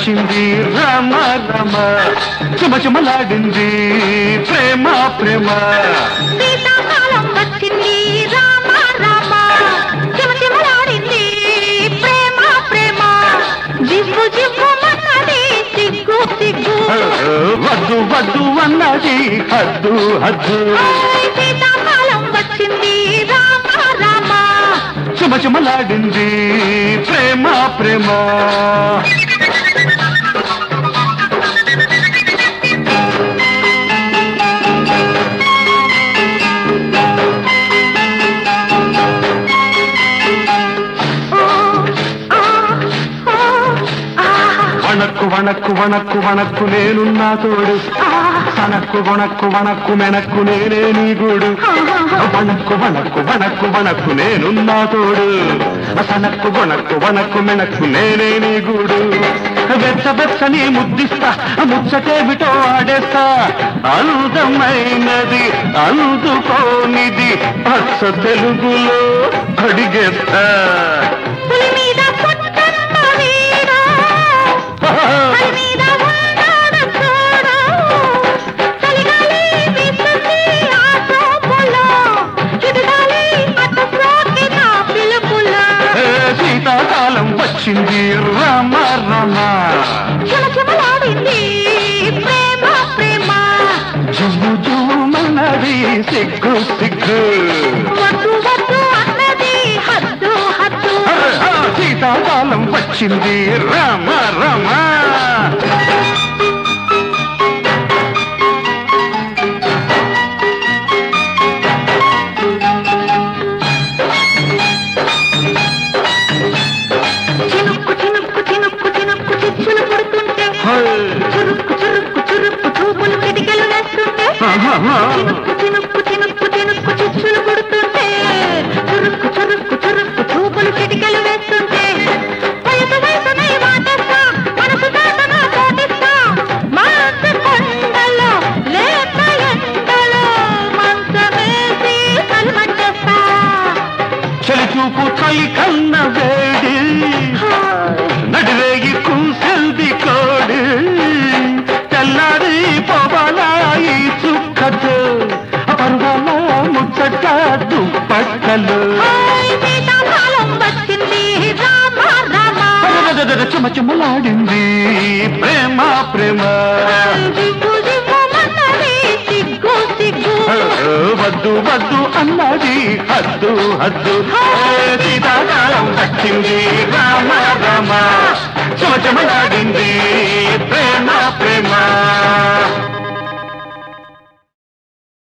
వచ్చింది రామ రామ చుమచుమలాడింది ప్రేమ ప్రేమ సీతాకాలం వచ్చింది రామ రామ చిమచిమలాడింది ప్రేమ ప్రేమ జివ్వు జివ్వు మన్నది సిగ్గు సిగ్గు వద్దు వద్దు అన్నది హద్దు హద్దు ఓయ్ సీతాకాలం వచ్చింది రామ రామ చుమచుమలాడింది ప్రేమ ప్రేమ ఓ ఆ ఓ ఆ వణక్కు వణక్కు వణక్కు వణక్కు నేనున్నా తోడు సనక్కు వణక్కు వణక్కు మెనక్కు నేనే నీ గూడు వణక్కు వణక్కు వణక్కు వణక్కు నేనున్నా తోడు సనక్కు వణక్కు వణక్కు మెనక్కు నేనే నీ గూడు వెచ్చ వెచ్చని ముద్దిస్తా ముచ్చటేమిటో ఆడేస్తా అందమైనది అందుకోనిది అచ్చ తెలుగులో అడిగేస్తా పులి మీద పుట్టన్న వీడు పులి మీద ఉన్నాడు చూడు చలిగాలి వీస్తుంది ఆ చూపులో చిరుగాలి అటు సోకిన పిలుపులో ఏ శీతాకాలం వచ్చింది రామ రామ చిమచిమలాడింది ప్రేమ ప్రేమ జుమ్ము జుమ్మన్నది సిగ్గు సిగ్గు వద్దు వద్దు అన్నది హద్దు హద్దు అరే, ఆ శీతాకాలం వచ్చింది రామ రామ చినుక్కు చినుక్కు చినుక్కు చినుక్కు చిచ్చులు పుడుతుంటే హై. చురుక్కు చురుక్కు చురుక్కు చూపులు కిటికలు వేస్తుంటే ఆహాహా. చినుక్కు చినుక్కు చినుక్కు చినుక్కు చిచ్చులు పుడుతుంటే చురుక్కు చురుక్కు చురుక్కు చూపులు కిటికలు వేస్తుంటే వయసు వయసునై వాటేస్తా మనసు దాటన తోటిస్తా మనసు కొండలో లేత ఎండలో మంచమేసి కల్మట్టేస్తా చలి చూపు చలి కన్న వేడి నడిరేగి కూసెల్ది కోడి తెల్లారి పోవాలా ఈ చుక్కతో పరువాల ముచ్చట దుప్పట్టలు హాయ్ సీతాకాలం వచ్చింది రామ రామ చెమచెమలాడింది ప్రేమ ప్రేమ సిగ్గు సిగ్గు మన్నది సిగ్గు సిగ్గు వద్దు వద్దు అన్నది హద్దు హద్దు ఏ సీతాకాలం వచ్చింది రామ రామ చెమచెమలాడింది